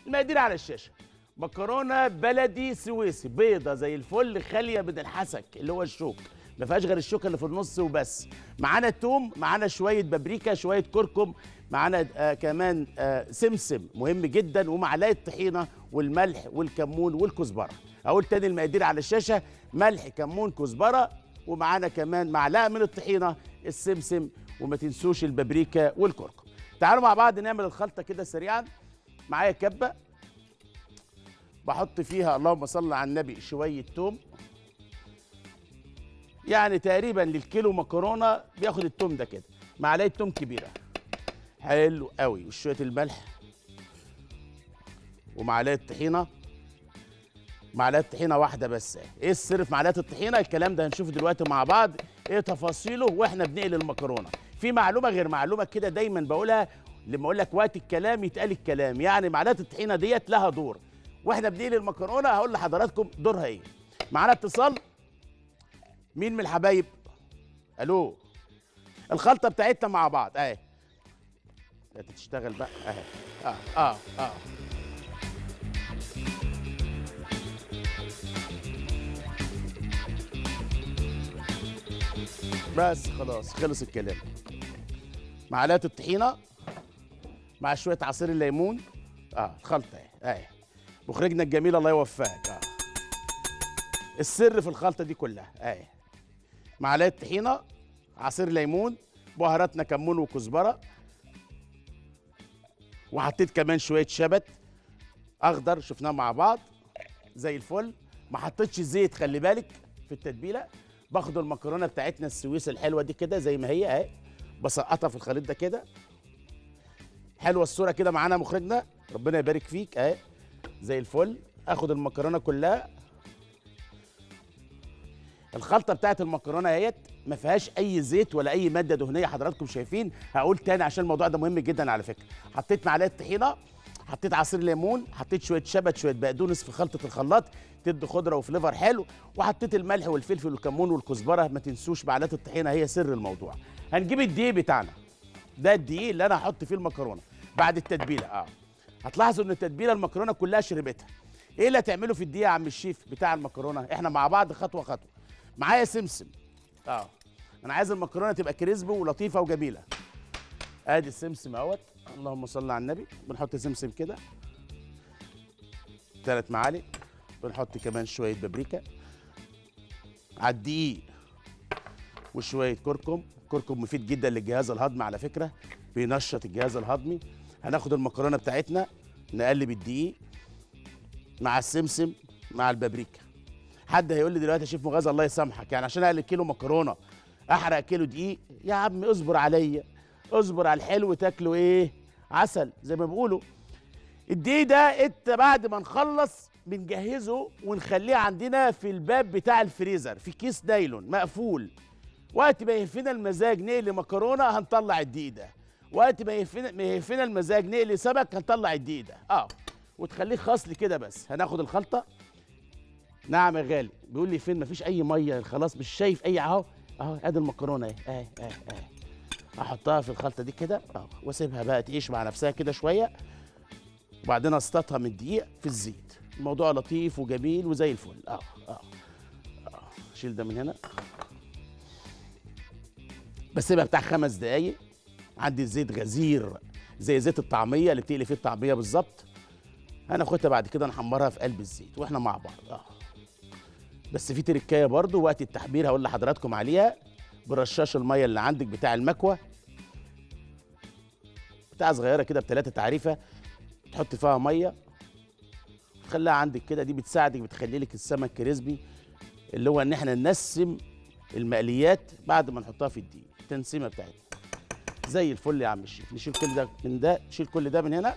المقادير على الشاشه مكرونه بلدي سويسي بيضه زي الفل خاليه من الحسك اللي هو الشوك ما فيهاش غير الشوكه اللي في النص وبس معانا توم معانا شويه بابريكا شويه كركم معانا آه كمان آه سمسم مهم جدا ومعلقه طحينه والملح والكمون والكزبره اقول تاني المقادير على الشاشه ملح كمون كزبره ومعانا كمان معلقه من الطحينه السمسم وما تنسوش البابريكا والكركم تعالوا مع بعض نعمل الخلطه كده سريعا معايا كبه بحط فيها اللهم صل على النبي شويه توم يعني تقريبا للكيلو مكرونه بياخد التوم ده كده معلقه توم كبيره حلو قوي وشويه الملح ومعلقه طحينه معلقه طحينه واحده بس ايه السر في معلقه الطحينه الكلام ده هنشوفه دلوقتي مع بعض ايه تفاصيله واحنا بنقلي المكرونه في معلومه غير معلومه كده دايما بقولها لما اقول لك وقت الكلام يتقال الكلام يعني معلقه الطحينه ديت لها دور واحنا بنقلي المكرونه هقول لحضراتكم دورها ايه معانا اتصال مين من الحبايب الو الخلطه بتاعتنا مع بعض اهي تشتغل بقى اهي اه اه اه بس خلاص خلص الكلام معلقه الطحينه مع شويه عصير الليمون اه الخلطه اهي اهي مخرجنا الجميل الله يوفقك اه السر في الخلطه دي كلها اهي معلقه طحينه عصير ليمون بهاراتنا كمون وكزبره وحطيت كمان شويه شبت اخضر شفناه مع بعض زي الفل ما حطيتش زيت خلي بالك في التتبيله باخد المكرونه بتاعتنا السويس الحلوه دي كده زي ما هي اهي بسقطها في الخليط ده كده حلوه الصوره كده معانا مخرجنا ربنا يبارك فيك اهي زي الفل اخد المكرونه كلها الخلطه بتاعت المكرونه اهيت ما فيهاش اي زيت ولا اي ماده دهنيه حضراتكم شايفين هقول تاني عشان الموضوع ده مهم جدا على فكره حطيت معلقه طحينه حطيت عصير ليمون حطيت شويه شبت شويه بقدونس في خلطه الخلاط تدي خضره وفليفر حلو وحطيت الملح والفلفل والكمون والكزبره ما تنسوش معلقه الطحينه هي سر الموضوع هنجيب الدقيق بتاعنا ده الدقيق اللي انا هحط فيه المكرونه بعد التتبيله اه هتلاحظوا ان التتبيله المكرونه كلها شربتها ايه اللي هتعمله في الدقيق يا عم الشيف بتاع المكرونه احنا مع بعض خطوه خطوه معايا سمسم اه انا عايز المكرونه تبقى كريسبي ولطيفه وجميله ادي السمسم اهوت اللهم صل على النبي بنحط سمسم كده ثلاث معالق بنحط كمان شويه بابريكا على الدقيق وشويه كركم كركم مفيد جدا للجهاز الهضمي على فكره بينشط الجهاز الهضمي هناخد المكرونه بتاعتنا نقلب الدقيق مع السمسم مع البابريكا حد هيقول لي دلوقتي يا شيف مغازى الله يسامحك يعني عشان اقلب كيلو مكرونه احرق كيلو دقيق يا عم اصبر عليا اصبر على الحلو تاكله ايه عسل زي ما بيقولوا الدقيق ده انت بعد ما نخلص بنجهزه ونخليه عندنا في الباب بتاع الفريزر في كيس نايلون مقفول وقت ما يهفنا المزاج نقلي مكرونه هنطلع الدقيق ده وقت ما يهفنا ما يهفنا المزاج نقلي سمك هنطلع الدقيق ده اه وتخليه خاص كده بس هناخد الخلطه نعم يا غالي بيقول لي فين مفيش اي ميه خلاص مش شايف اي اهو اهو ادي المكرونه اهي اهي اهي اهي احطها في الخلطه دي كده اه واسيبها بقى تعيش مع نفسها كده شويه وبعدين اسطتها من الدقيق في الزيت الموضوع لطيف وجميل وزي الفل اه اه اه شيل ده من هنا بسيبها بتاع خمس دقايق عندي زيت غزير زي زيت الطعميه اللي بتقلي فيه الطعميه بالظبط هناخدها بعد كده نحمرها في قلب الزيت واحنا مع بعض اه بس في تركايه برضو وقت التحمير هقول لحضراتكم عليها برشاش الميه اللي عندك بتاع المكوى بتاع صغيره كده بثلاثه تعريفه تحط فيها ميه تخليها عندك كده دي بتساعدك بتخلي لك السمك كريسبي اللي هو ان احنا ننسم المقليات بعد ما نحطها في الدقيق التنسيمه بتاعتنا زي الفل يا عم الشيف نشيل كل ده من ده نشيل كل ده من هنا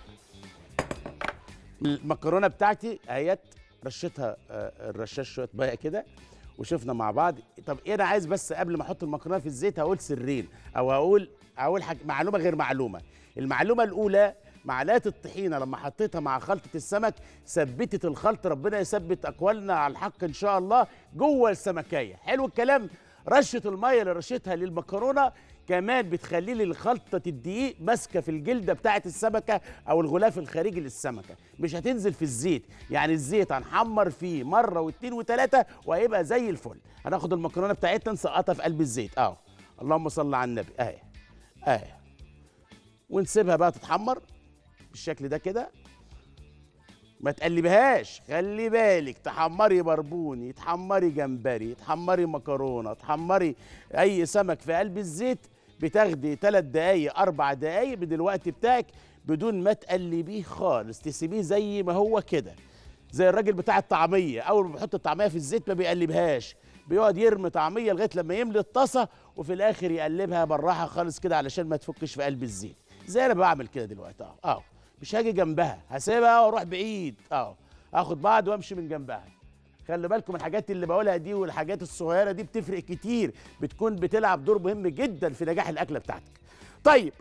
المكرونه بتاعتي اهيت رشتها آه، الرشاش شويه ميه كده وشفنا مع بعض طب ايه انا عايز بس قبل ما احط المكرونه في الزيت هقول سرين او هقول هقول حاجة معلومه غير معلومه المعلومه الاولى معلقه الطحينه لما حطيتها مع خلطه السمك ثبتت الخلط ربنا يثبت اقوالنا على الحق ان شاء الله جوه السمكيه حلو الكلام رشه الميه اللي رشتها للمكرونه كمان بتخلي لي خلطه الدقيق ماسكه في الجلده بتاعه السمكه او الغلاف الخارجي للسمكه مش هتنزل في الزيت يعني الزيت هنحمر فيه مره واثنين وثلاثه وهيبقى زي الفل هناخد المكرونه بتاعتنا نسقطها في قلب الزيت اهو اللهم صل على النبي اهي اهي ونسيبها بقى تتحمر بالشكل ده كده ما تقلبهاش خلي بالك تحمري بربوني تحمري جمبري تحمري مكرونه تحمري اي سمك في قلب الزيت بتاخدي ثلاث دقايق اربع دقايق من الوقت بتاعك بدون ما تقلبيه خالص تسيبيه زي ما هو كده زي الراجل بتاع الطعميه اول ما بيحط الطعميه في الزيت ما بيقلبهاش بيقعد يرمي طعميه لغايه لما يملي الطاسه وفي الاخر يقلبها بالراحه خالص كده علشان ما تفكش في قلب الزيت زي انا بعمل كده دلوقتي اهو اهو مش هاجي جنبها هسيبها واروح بعيد اهو اخد بعض وامشي من جنبها خلي بالكم الحاجات اللي بقولها دي والحاجات الصغيره دي بتفرق كتير بتكون بتلعب دور مهم جدا في نجاح الاكله بتاعتك طيب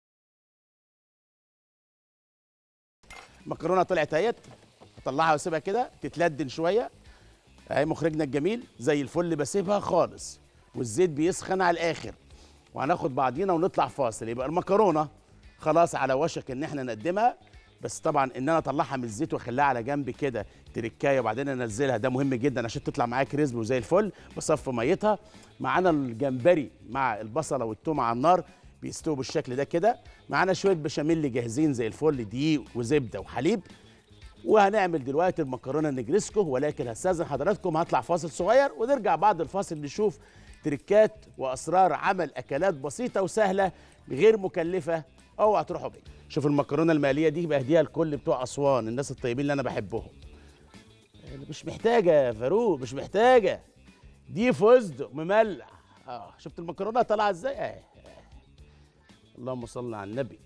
المكرونه طلعت اهيت اطلعها واسيبها كده تتلدن شويه اهي مخرجنا الجميل زي الفل بسيبها خالص والزيت بيسخن على الاخر وهناخد بعضينا ونطلع فاصل يبقى المكرونه خلاص على وشك ان احنا نقدمها بس طبعا ان انا اطلعها من الزيت واخليها على جنب كده تركايه وبعدين انزلها ده مهم جدا عشان تطلع معايا كريسبي وزي الفل بصفي ميتها معانا الجمبري مع البصله والثوم على النار بيستووا بالشكل ده كده معانا شويه بشاميل جاهزين زي الفل دقيق وزبده وحليب وهنعمل دلوقتي المكرونه النجريسكو ولكن هستاذن حضراتكم هطلع فاصل صغير ونرجع بعد الفاصل نشوف تركات واسرار عمل اكلات بسيطه وسهله غير مكلفه اوعى تروحوا بعيد شوف المكرونه المقليه دي بهديها لكل بتوع اسوان الناس الطيبين اللي انا بحبهم مش محتاجه يا فاروق مش محتاجه دي فستق مملح اه شفت المكرونه طالعه ازاي آه. آه. اللهم صل على النبي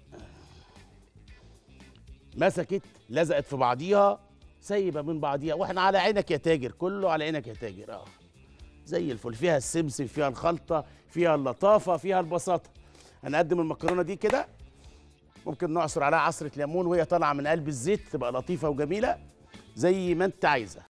مسكت لزقت في بعضيها سايبه من بعضيها واحنا على عينك يا تاجر كله على عينك يا تاجر اه زي الفل فيها السمسم فيها الخلطه فيها اللطافه فيها البساطه هنقدم المكرونه دي كده ممكن نعصر عليها عصره ليمون وهي طالعه من قلب الزيت تبقى لطيفه وجميله زي ما انت عايزه